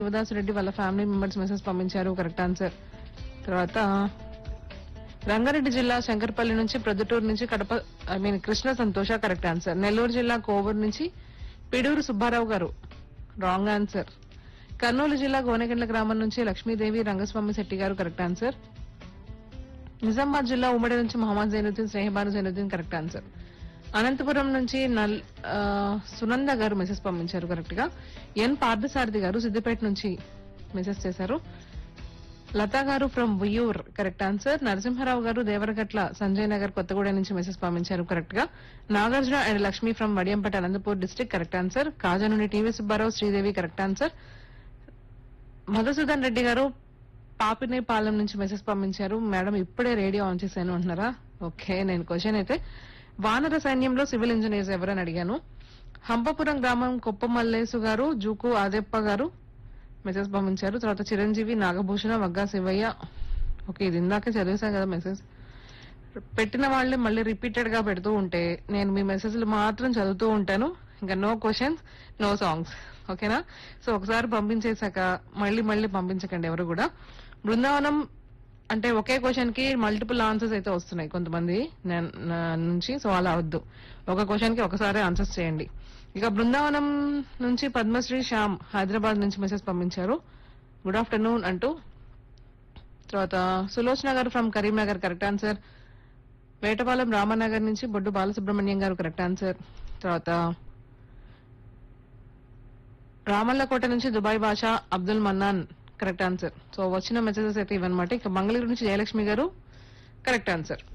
శివదాస్ రెడ్డి వాళ్ళ family members message పంపించారు correct answer తర్వాత రంగారెడ్డి జిల్లా శంకర్పల్లి నుంచి ప్రొద్దుటూరు నుంచి కడప ఐ మీన్ కృష్ణ సంతోష కరెక్ట్ ఆన్సర్ నెల్లూరు జిల్లా కోవూరు నుంచి పిడూరు సుబ్బారావు గారు రాంగ్ ఆన్సర్ కర్నూలు జిల్లా గోనెగండ్ల గ్రామం నుంచి లక్ష్మీదేవి రంగస్వామి శెట్టి గారు కరెక్ట్ ఆన్సర్ నిజామాబాద్ జిల్లా ఉమ్మడి నుంచి మహమ్మద్ జైనుద్దీన్ స్నేహబాను జైనుద్దీన్ కరెక్ట్ ఆన్సర్ అనంతపురం నుంచి నల్ ఆ, సునంద గారు మెసేజ్ పంపించారు కరెక్ట్ గా ఎన్ పార్థసారథి గారు సిద్దిపేట నుంచి మెసేజ్ చేశారు Latha garu from Uyyur correct answer Narasimharao garu Devaragatla Sanjay Nagar Kothagudem నుంచి మెసేజ్ పంపించారు కరెక్ట్ గా Nagarjuna and Lakshmi from Vadiyampeta Anantapur district correct answer Kaja నుండి TV Subbarao Sridevi correct answer Madhusudan Reddy garu Papinepalem నుంచి మెసేజ్ పంపించారు మేడం ఇప్పుడే రేడియో ఆన్ చేశాను అంటున్నారా ఓకే నేను క్వశ్చన్ అయితే వానర సైన్యంలో సివిల్ ఇంజనీర్స్ ఎవరని అడిగాను హంపపురం గ్రామం కొప్ప మల్లేసు గారు జూకు ఆదెప్ప గారు మెసేజ్ పంపించారు తర్వాత చిరంజీవి నాగభూషణ వగ్గా శివయ్య ఓకే ఇది ఇందాకే చదివేశాను కదా మెసేజ్ పెట్టిన వాళ్ళే మళ్ళీ రిపీటెడ్ గా పెడుతూ ఉంటే నేను మీ మెసేజ్లు మాత్రం చదువుతూ ఉంటాను ఇంకా నో క్వశ్చన్స్ నో సాంగ్స్ ఓకేనా సో ఒకసారి పంపించేశాక మళ్ళీ మళ్ళీ పంపించకండి ఎవరు కూడా బృందావనం అంటే ఒకే క్వశ్చన్ కి మల్టిపుల్ ఆన్సర్స్ అయితే వస్తున్నాయి కొంతమంది నా- నా నుంచి సో అలా వద్దు ఒక క్వశ్చన్ కి ఒకసారి ఆన్సర్స్ చేయండి ఇక బృందావనం నుంచి పద్మశ్రీ శ్యామ్ హైదరాబాద్ నుంచి మెసేజ్ పంపించారు గుడ్ ఆఫ్టర్నూన్ అంటూ తర్వాత Sulochana garu from Karimnagar correct answer Vetapalem Ramanagar నుంచి బొడ్డు బాలసుబ్రహ్మణ్యం గారు కరెక్ట్ ఆన్సర్ తర్వాత రామల్లకోట నుంచి Dubai Basha Abdul Mannan correct answer so వచ్చిన మెసేజెస్ అయితే ఇవన్నమాట ఇక మంగళూరు నుంచి జయలక్ష్మి గారు కరెక్ట్ ఆన్సర్